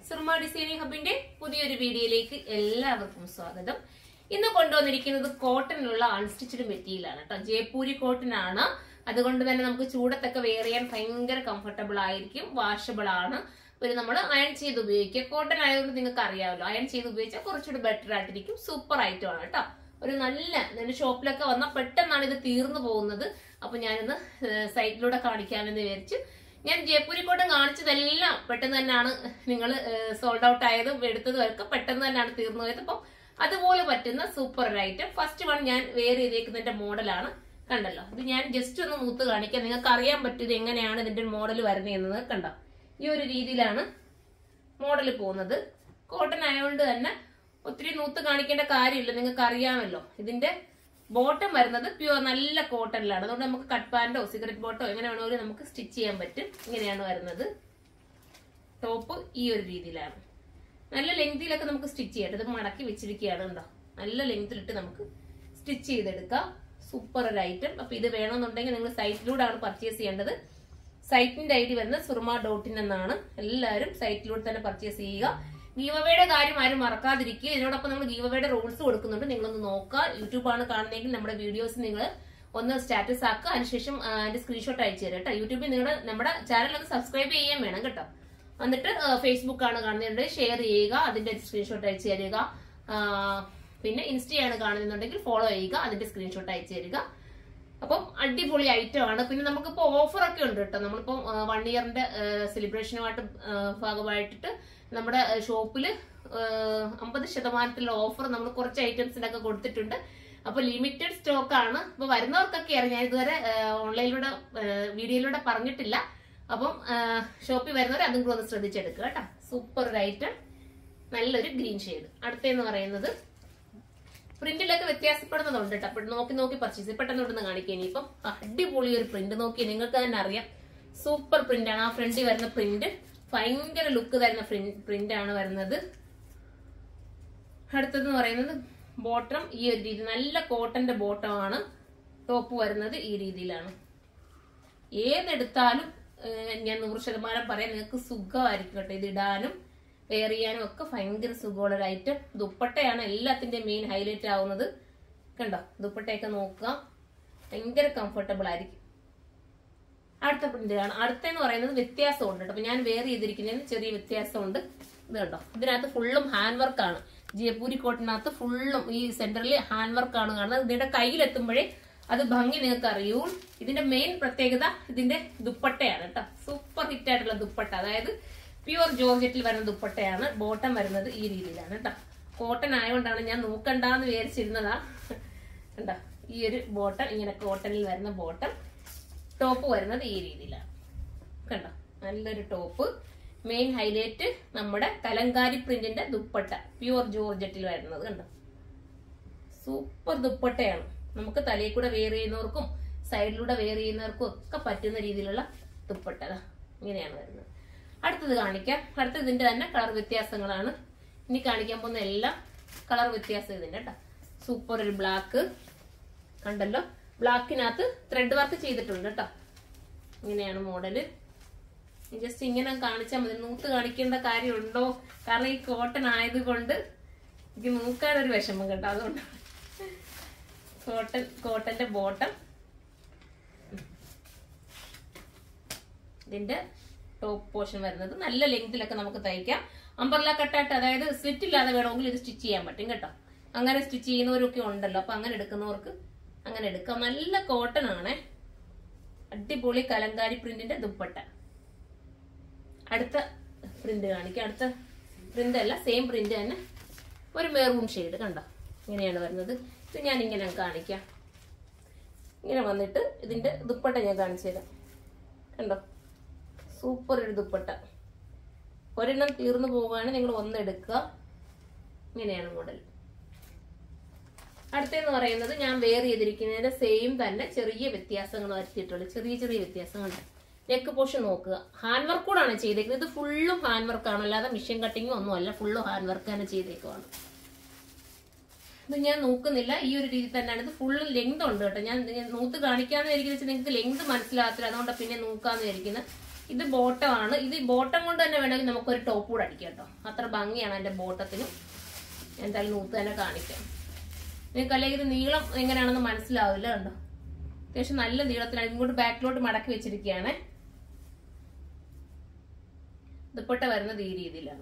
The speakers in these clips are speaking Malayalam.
സുർമ ഡിസൈനിങ് ഹബിന്റെ പുതിയൊരു വീഡിയോയിലേക്ക് എല്ലാവർക്കും സ്വാഗതം ഇന്ന് കൊണ്ടുവന്നിരിക്കുന്നത് കോട്ടണിലുള്ള അൺസ്റ്റിച്ചഡ് മെറ്റീരിയൽ ആണ് കേട്ടോ ജയ്പൂരി കോട്ടൺ ആണ് അതുകൊണ്ട് തന്നെ നമുക്ക് ചൂടത്തൊക്കെ വെയർ ചെയ്യാൻ ഭയങ്കര കംഫർട്ടബിൾ ആയിരിക്കും വാഷബിൾ ആണ് പിന്നെ നമ്മൾ അയൺ ചെയ്ത് ഉപയോഗിക്കുക കോട്ടൺ ആയതുകൊണ്ട് നിങ്ങൾക്ക് അറിയാമല്ലോ അയൺ ചെയ്ത് ഉപയോഗിച്ചാൽ കുറച്ചുകൂടി ബെറ്റർ ആയിട്ടിരിക്കും സൂപ്പർ ഐറ്റം ആണ് കേട്ടോ ഒരു നല്ല നല്ല ഷോപ്പിലൊക്കെ വന്നാൽ പെട്ടെന്നാണ് ഇത് തീർന്നു പോകുന്നത് അപ്പൊ ഞാനിന്ന് സൈറ്റിലൂടെ കാണിക്കാമെന്ന് വിചാരിച്ചു ഞാൻ ജയ്പൂരി കോട്ടൺ കാണിച്ചതെല്ലാം പെട്ടെന്ന് തന്നെയാണ് നിങ്ങൾ സോൾഡ് ഔട്ട് ആയതും എടുത്തതും ഒക്കെ പെട്ടെന്ന് തന്നെയാണ് തീർന്നു പോയത് അപ്പം അതുപോലെ പറ്റുന്ന സൂപ്പർ ഒരു ഐറ്റം ഫസ്റ്റ് വൺ ഞാൻ വേറെ ചെയ്തേക്കുന്നതിന്റെ മോഡലാണ് കണ്ടല്ലോ ഇത് ഞാൻ ജസ്റ്റ് ഒന്ന് മൂത്ത് കാണിക്കാം നിങ്ങൾക്ക് അറിയാൻ പറ്റും ഇത് എങ്ങനെയാണ് ഇതിന്റെ മോഡൽ വരുന്നതെന്ന് കണ്ടോ ഈ ഒരു രീതിയിലാണ് മോഡൽ പോകുന്നത് കോട്ടൺ ആയതുകൊണ്ട് തന്നെ ഒത്തിരി നൂത്ത് കാണിക്കേണ്ട കാര്യമില്ല നിങ്ങൾക്ക് അറിയാമല്ലോ ഇതിന്റെ ബോട്ടം വരുന്നത് പ്യുവർ നല്ല കോട്ടണിലാണ് അതുകൊണ്ട് നമുക്ക് കട്ട് പാൻറ്റോ സിഗരറ്റ് ബോട്ടോ എങ്ങനെ വേണമെങ്കിലും നമുക്ക് സ്റ്റിച്ച് ചെയ്യാൻ പറ്റും ഇങ്ങനെയാണ് വരുന്നത് ടോപ്പ് ഈ ഒരു രീതിയിലാണ് നല്ല ലെങ്തിലൊക്കെ നമുക്ക് സ്റ്റിച്ച് ചെയ്യാം ഇത് മടക്കി വെച്ചിരിക്കുകയാണ് ഉണ്ടോ നല്ല ലെങ്തിലിട്ട് നമുക്ക് സ്റ്റിച്ച് ചെയ്തെടുക്കാം സൂപ്പർ ഒരു ഐറ്റം അപ്പൊ ഇത് വേണമെന്നുണ്ടെങ്കിൽ നിങ്ങൾ സൈറ്റിലൂടെ ആണ് പർച്ചേസ് ചെയ്യേണ്ടത് സൈറ്റിന്റെ ഐ ഡി വരുന്നത് സുർമ ഡോട്ട് ഇൻ എന്നാണ് എല്ലാവരും സൈറ്റിലൂടെ തന്നെ പർച്ചേസ് ചെയ്യുക ഗീവവയുടെ കാര്യം ആരും മറക്കാതിരിക്കുക ഇതിനോടൊപ്പം നമ്മൾ ഗീവവയുടെ റൂൾസ് കൊടുക്കുന്നുണ്ട് നിങ്ങളൊന്ന് നോക്കുക യൂട്യൂബാണ് കാണുന്നതെങ്കിൽ നമ്മുടെ വീഡിയോസ് നിങ്ങൾ ഒന്ന് സ്റ്റാറ്റസ് ആക്കുക അതിനുശേഷം ആ, അതിന്റെ സ്ക്രീൻഷോട്ട് അയച്ചു തരാം കേട്ടോ യൂട്യൂബിൽ നിങ്ങൾ നമ്മുടെ ചാനൽ ഒന്ന് സബ്സ്ക്രൈബ് ചെയ്യാൻ വേണം കേട്ടോ എന്നിട്ട് ഫേസ്ബുക്ക് ആണ് കാണുന്നുണ്ട് ഷെയർ ചെയ്യുക അതിന്റെ സ്ക്രീൻഷോട്ട് അയച്ചു തരിക ആ, പിന്നെ ഇൻസ്റ്റയാണ് കാണുന്നുണ്ടെങ്കിൽ ഫോളോ ചെയ്യുക അതിന്റെ സ്ക്രീൻഷോട്ട് അയച്ചു തരിക അപ്പം അടിപൊളി ഐറ്റം ആണ് പിന്നെ നമുക്കിപ്പോ ഓഫർ ഒക്കെ ഉണ്ട് കേട്ടോ നമ്മളിപ്പോ വൺ ഇയറിന്റെ സെലിബ്രേഷനുമായിട്ട് ഭാഗമായിട്ടിട്ട് നമ്മുടെ ഷോപ്പിൽ അമ്പത് ശതമാനത്തിലുള്ള ഓഫർ നമ്മൾ കുറച്ച് ഐറ്റംസിനൊക്കെ കൊടുത്തിട്ടുണ്ട് അപ്പൊ ലിമിറ്റഡ് സ്റ്റോക്ക് ആണ് അപ്പൊ വരുന്നവർക്കൊക്കെ അറിയാം ഞാൻ ഇതുവരെ ഓൺലൈനിലൂടെ വീഡിയോയിലൂടെ പറഞ്ഞിട്ടില്ല അപ്പം ഷോപ്പിൽ വരുന്നവർ അതും കൂടെ ഒന്ന് ശ്രദ്ധിച്ചെടുക്കുക കേട്ടോ സൂപ്പർ ഒരു ഐറ്റം നല്ലൊരു ഗ്രീൻ ഷെയ്ഡ് അടുത്തെന്ന് പറയുന്നത് പ്രിന്റിലൊക്കെ വ്യത്യാസപ്പെടുന്നതുണ്ട് കേട്ടോ അപ്പോൾ നോക്കി നോക്കി പർച്ചേസ് പെട്ടെന്ന് ഇവിടുന്ന് കാണിക്കുക ഇനിയിപ്പം അടിപൊളി ഒരു പ്രിന്റ് നോക്കി നിങ്ങൾക്ക് തന്നെ അറിയാം സൂപ്പർ പ്രിന്റ് ആണ് ആ ഫ്രണ്ടിൽ വരുന്ന പ്രിന്റ് ഭയങ്കര ലുക്ക് തരുന്ന പ്രിന്റ് ആണ് വരുന്നത് അടുത്തതെന്ന് പറയുന്നത് ബോട്ടം ഈ ഒരു രീതി നല്ല കോട്ടന്റെ ബോട്ടം ആണ് ടോപ്പ് വരുന്നത് ഈ രീതിയിലാണ് ഏതെടുത്താലും ഏഹ്, ഞാൻ നൂറ് ശതമാനം പറയാം നിങ്ങൾക്ക് സുഖമായിരിക്കും കേട്ടോ ഇത് ഇടാനും വെയർ ചെയ്യാനും ഒക്കെ ഭയങ്കര സുഖമുള്ള ഒരു ഐറ്റം ദുപ്പട്ടയാണ് എല്ലാത്തിന്റെ മെയിൻ ഹൈലൈറ്റ് ആവുന്നത് കണ്ടോ ദുപ്പട്ടയൊക്കെ നോക്കുക ഭയങ്കര കംഫർട്ടബിൾ ആയിരിക്കും അടുത്ത പ്രിന്റ് ആണ് അടുത്തെന്ന് പറയുന്നത് വ്യത്യാസമുണ്ട് കേട്ടോ അപ്പൊ ഞാൻ വേറെ ചെയ്തിരിക്കുന്നതിന് ചെറിയ വ്യത്യാസമുണ്ട് ഇത് കണ്ടോ ഇതിനകത്ത് ഫുള്ളും ഹാൻഡ് വർക്കാണ് ജയപൂരി കോട്ടിനകത്ത് ഫുള്ളും ഈ സെന്ററിൽ ഹാൻഡ് വർക്കാണ് കാണുന്നത് ഇതിന്റെ കയ്യിലെത്തുമ്പോഴേ അത് ഭംഗി നിങ്ങൾക്ക് അറിയൂ ഇതിന്റെ മെയിൻ പ്രത്യേകത ഇതിന്റെ ദുപ്പട്ടയാണ് കേട്ടോ സൂപ്പർ ഹിറ്റ് ആയിട്ടുള്ള ദുപ്പട്ട അതായത് പ്യുവർ ജോർജറ്റിൽ വരുന്ന ദുപ്പട്ടയാണ് ബോട്ടം വരുന്നത് ഈ രീതിയിലാണ് കേട്ടോ കോട്ടൺ ആയതുകൊണ്ടാണ് ഞാൻ നോക്കണ്ടെന്ന് വിചാരിച്ചിരുന്നതാ കണ്ടോ ഈ ഒരു ബോട്ടം ഇങ്ങനെ കോട്ടണിൽ വരുന്ന ബോട്ടം ടോപ്പ് വരുന്നത് ഈ രീതിയിലാണ് കണ്ടോ നല്ലൊരു ടോപ്പ് മെയിൻ ഹൈലൈറ്റ് നമ്മുടെ കലങ്കാരി പ്രിന്റിന്റെ ദുപ്പട്ട പ്യുവർ ജോർജറ്റിൽ വരുന്നത് കണ്ടോ സൂപ്പർ ദുപ്പട്ടയാണ് നമുക്ക് തലയിൽ കൂടെ വെയർ ചെയ്യുന്നവർക്കും സൈഡിലൂടെ വെയർ ചെയ്യുന്നവർക്കും ഒക്കെ പറ്റുന്ന രീതിയിലുള്ള ദുപ്പട്ട ദാ ഇങ്ങനെയാണ് വരുന്നത് അടുത്തത് കാണിക്കാം അടുത്തത് ഇതിന്റെ തന്നെ കളർ വ്യത്യാസങ്ങളാണ് ഇനി കാണിക്കാൻ പോകുന്ന എല്ലാം കളർ വ്യത്യാസം ഇതിന്റെ കേട്ടോ സൂപ്പർ ഒരു ബ്ലാക്ക് കണ്ടല്ലോ ബ്ലാക്കിനകത്ത് ത്രെഡ് വർക്ക് ചെയ്തിട്ടുണ്ട് കേട്ടോ ഇങ്ങനെയാണ് മോഡല് ജസ്റ്റ് ഇങ്ങനെ കാണിച്ചാൽ മതി നൂത്ത് കാണിക്കേണ്ട കാര്യമുണ്ടോ കാരണം ഈ കോട്ടൺ ആയതുകൊണ്ട് എനിക്ക് നൂക്കാനൊരു വിഷമം കേട്ടോ അതുകൊണ്ട് കോട്ടൺ കോട്ടന്റെ ബോട്ടം ഇതിന്റെ ടോപ്പ് പോർഷൻ വരുന്നത് നല്ല ലെങ്തിലൊക്കെ നമുക്ക് തയ്ക്കാം അമ്പർല കട്ടായിട്ട് അതായത് സ്ലിറ്റ് ഇല്ലാതെ വേണമെങ്കിൽ ഇത് സ്റ്റിച്ച് ചെയ്യാൻ പറ്റും കേട്ടോ അങ്ങനെ സ്റ്റിച്ച് ചെയ്യുന്നവരൊക്കെ ഉണ്ടല്ലോ അപ്പൊ അങ്ങനെ എടുക്കുന്നവർക്ക് അങ്ങനെ എടുക്കാം നല്ല കോട്ടൺ ആണേ അടിപൊളി കലങ്കാരി പ്രിന്റിന്റെ ദുപ്പട്ട അടുത്ത പ്രിന്റ് കാണിക്കാം അടുത്ത പ്രിന്റ് അല്ല സെയിം പ്രിന്റ് തന്നെ ഒരു മെറൂൺ ഷെയ്ഡ് കണ്ടോ ഇങ്ങനെയാണ് വരുന്നത് ഇത് ഞാൻ ഇങ്ങനെ കാണിക്കാം ഇങ്ങനെ വന്നിട്ട് ഇതിന്റെ ദുപ്പട്ട ഞാൻ കാണിച്ചു തരാം കണ്ടോ സൂപ്പർ ഒരു ദുപ്പട്ട ഒരെണ്ണം തീർന്നു പോവുകയാണെങ്കിൽ നിങ്ങൾ ഒന്നെടുക്കുക ഇങ്ങനെയാണ് മോഡൽ അടുത്തെന്ന് പറയുന്നത് ഞാൻ വെയർ ചെയ്തിരിക്കുന്നതിന്റെ സെയിം തന്നെ ചെറിയ വ്യത്യാസങ്ങൾ വരുത്തിയിട്ടുള്ളൂ ചെറിയ ചെറിയ വ്യത്യാസങ്ങളുണ്ട് നെക്ക് പോഷൻ നോക്കുക ഹാൻഡ് വർക്ക് കൂടാണ് ചെയ്തേക്കുന്നത് ഇത് ഫുള്ളും ഹാൻഡ് വർക്കാണ് അല്ലാതെ മിഷൻ കട്ടിങ്ങും ഒന്നും അല്ല ഫുള്ളും ഹാൻഡ് വർക്ക് തന്നെ ചെയ്തേക്കുവാണ് ഇത് ഞാൻ നോക്കുന്നില്ല ഈ ഒരു രീതി തന്നെയാണ് ഇത് ഫുള്ള് ലെങ്ത് ഉണ്ട് കേട്ടോ ഞാൻ ഞാൻ നൂത്ത് കാണിക്കാന്ന് വിചാരിക്കുന്നത് വെച്ചാൽ നിങ്ങൾക്ക് ലെങ്ത് മനസ്സിലാകത്തില്ല അതുകൊണ്ട് പിന്നെ നോക്കാന്ന് വിചാരിക്കുന്നത് ഇത് ബോട്ടമാണ് ഇത് ബോട്ടം കൊണ്ട് തന്നെ വേണമെങ്കിൽ നമുക്കൊരു ടോപ്പ് കൂടെ അടിക്കാം കേട്ടോ അത്ര ഭംഗിയാണ് അതിന്റെ ബോട്ടത്തിന് എന്തായാലും നൂത്ത് തന്നെ കാണിക്കാം നിങ്ങൾക്ക് അല്ലെങ്കിൽ ഇത് നീളം എങ്ങനെയാണെന്ന് മനസ്സിലാവില്ല കണ്ടോ അത്യാവശ്യം നല്ല നീളത്തിലാണ് ഇങ്ങോട്ട് ബാക്കിലോട്ട് മടക്കി വെച്ചിരിക്കുകയാണ് ദുപ്പട്ട വരുന്നത് ഈ രീതിയിലാണ്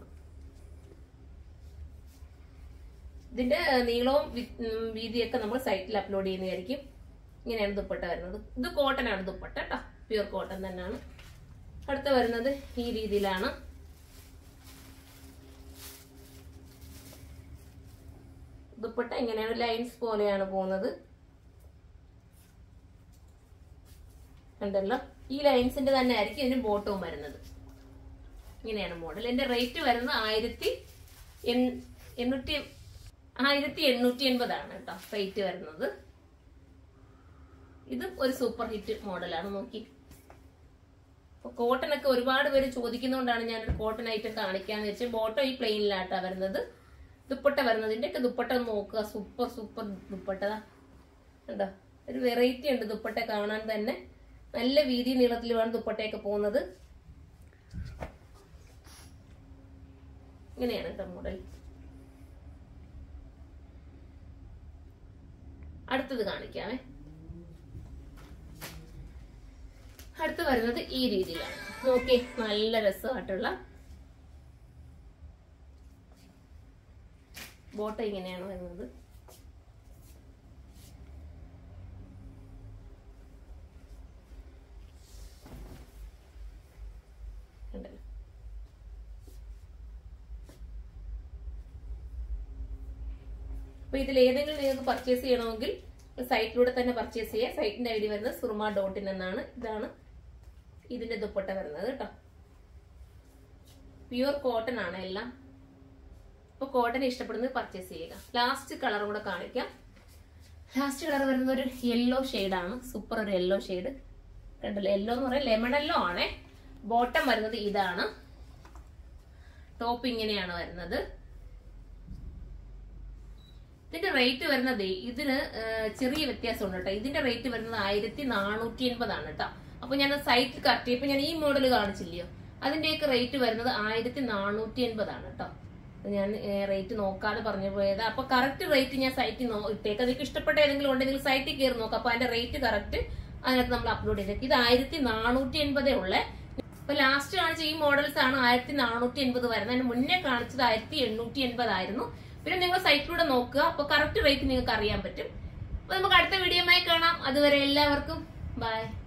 ഇതിന്റെ നീളവും വി- ഉം, വീതിയൊക്കെ നമ്മൾ സൈറ്റിൽ അപ്ലോഡ് ചെയ്യുന്നതായിരിക്കും ഇങ്ങനെയാണ് ദുപ്പട്ട വരുന്നത് ഇത് കോട്ടൺ ആണ് ദുപ്പട്ട കേട്ടോ പ്യൂർ കോട്ടൺ തന്നെയാണ് അടുത്ത വരുന്നത് ഈ രീതിയിലാണ് ദുപ്പട്ട ഇങ്ങനെയാണ് ലൈൻസ് പോലെയാണ് പോകുന്നത് കണ്ടല്ലോ ഈ ലൈൻസിന്റെ തന്നെ ആയിരിക്കും ഇതിന് ബോട്ടവും വരുന്നത് ഇങ്ങനെയാണ് മോഡൽ എന്റെ റേറ്റ് വരുന്നത് ആയിരത്തി എൺ- എണ്ണൂറ്റി ആയിരത്തി എണ്ണൂറ്റി എൺപതാണ് കേട്ടോ റേറ്റ് വരുന്നത് ഇത് ഒരു സൂപ്പർ ഹിറ്റ് മോഡലാണ് നോക്കി അപ്പൊ കോട്ടൺ ഒക്കെ ഒരുപാട് പേര് ചോദിക്കുന്നതുകൊണ്ടാണ് ഞാൻ ഒരു കോട്ടൺ ഐറ്റം കാണിക്കാന്ന് വെച്ചാൽ ബോട്ടം ഈ പ്ലെയിനിലാട്ടാ വരുന്നത് ദുപ്പട്ട വരുന്നതിന്റെ ഒക്കെ ദുപ്പട്ട ഒന്ന് നോക്കുക സൂപ്പർ സൂപ്പർ ദുപ്പട്ട കണ്ടോ ഒരു വെറൈറ്റി ഉണ്ട് ദുപ്പട്ട കാണാൻ തന്നെ നല്ല വീതി നീളത്തിലുമാണ് ദുപ്പട്ടയൊക്കെ പോകുന്നത് ഇങ്ങനെയാണ് കേട്ടോ മോഡൽ അടുത്തത് കാണിക്കാമേ അടുത്ത് വരുന്നത് ഈ രീതിയിലാണ് നോക്കി നല്ല രസമായിട്ടുള്ള ബോട്ട ഇങ്ങനെയാണ് വരുന്നത് കണ്ടല്ലോ അപ്പൊ ഇതിൽ ഏതെങ്കിലും നിങ്ങൾക്ക് പർച്ചേസ് ചെയ്യണമെങ്കിൽ സൈറ്റിലൂടെ തന്നെ പർച്ചേസ് ചെയ്യാം സൈറ്റിന്റെ ഐ ഡി വരുന്നത് സുർമ ഡോട്ട് ഇൻ എന്നാണ് ഇതാണ് ഇതിന്റെ ദുപ്പട്ട വരുന്നത് കേട്ടോ പ്യുവർ കോട്ടൺ ആണ് എല്ലാം അപ്പൊ കോട്ടൺ ഇഷ്ടപ്പെടുന്നത് പർച്ചേസ് ചെയ്യുക ലാസ്റ്റ് കളർ കൂടെ കാണിക്കാം ലാസ്റ്റ് കളർ വരുന്നത് ഒരു യെല്ലോ ആണ് സൂപ്പർ ഒരു യെല്ലോ ഷെയ്ഡ് കണ്ടല്ലോ യെല്ലോ എന്ന് പറയാൻ ലെമൺ യെല്ലോ ആണേ ബോട്ടം വരുന്നത് ഇതാണ് ടോപ്പ് ഇങ്ങനെയാണ് വരുന്നത് ഇതിന്റെ റേറ്റ് വരുന്നത് ഇതിന് ആ, ചെറിയ വ്യത്യാസമുണ്ട് കേട്ടോ ഇതിന്റെ റേറ്റ് വരുന്നത് ആയിരത്തി നാനൂറ്റി എൺപതാണ് കേട്ടോ അപ്പൊ ഞാൻ സൈറ്റ് കറക്റ്റ് ഇപ്പൊ ഞാൻ ഈ മോഡൽ കാണിച്ചില്ലയോ അതിന്റെയൊക്കെ റേറ്റ് വരുന്നത് ആയിരത്തി നാനൂറ്റി എൺപതാണ് കേട്ടോ ഞാൻ റേറ്റ് നോക്കാതെ പറഞ്ഞു പോയത് അപ്പൊ കറക്റ്റ് റേറ്റ് ഞാൻ സൈറ്റിൽ ഇട്ടേക്ക് നിങ്ങൾക്ക് ഇഷ്ടപ്പെട്ട ഏതെങ്കിലും ഉണ്ടെങ്കിൽ സൈറ്റിൽ കയറി നോക്കാം അപ്പൊ അതിന്റെ റേറ്റ് കറക്റ്റ് അതിനകത്ത് നമ്മൾ അപ്ലോഡ് ചെയ്തേക്ക് ഇത് ആയിരത്തി നാനൂറ്റി എൺപതേ ഉള്ളേ അപ്പൊ ലാസ്റ്റ് കാണിച്ച ഈ മോഡൽസ് ആണ് ആയിരത്തി നാനൂറ്റി എൺപത് വരുന്നത് അതിന് മുന്നേ കാണിച്ചത് ആയിരത്തി എണ്ണൂറ്റി എൺപതായിരുന്നു പിന്നെ നിങ്ങൾ സൈറ്റിലൂടെ നോക്കുക അപ്പൊ കറക്റ്റ് റേറ്റ് നിങ്ങൾക്ക് അറിയാൻ പറ്റും അപ്പൊ നമുക്ക് അടുത്ത വീഡിയോമായി കാണാം അതുവരെ എല്ലാവർക്കും ബൈ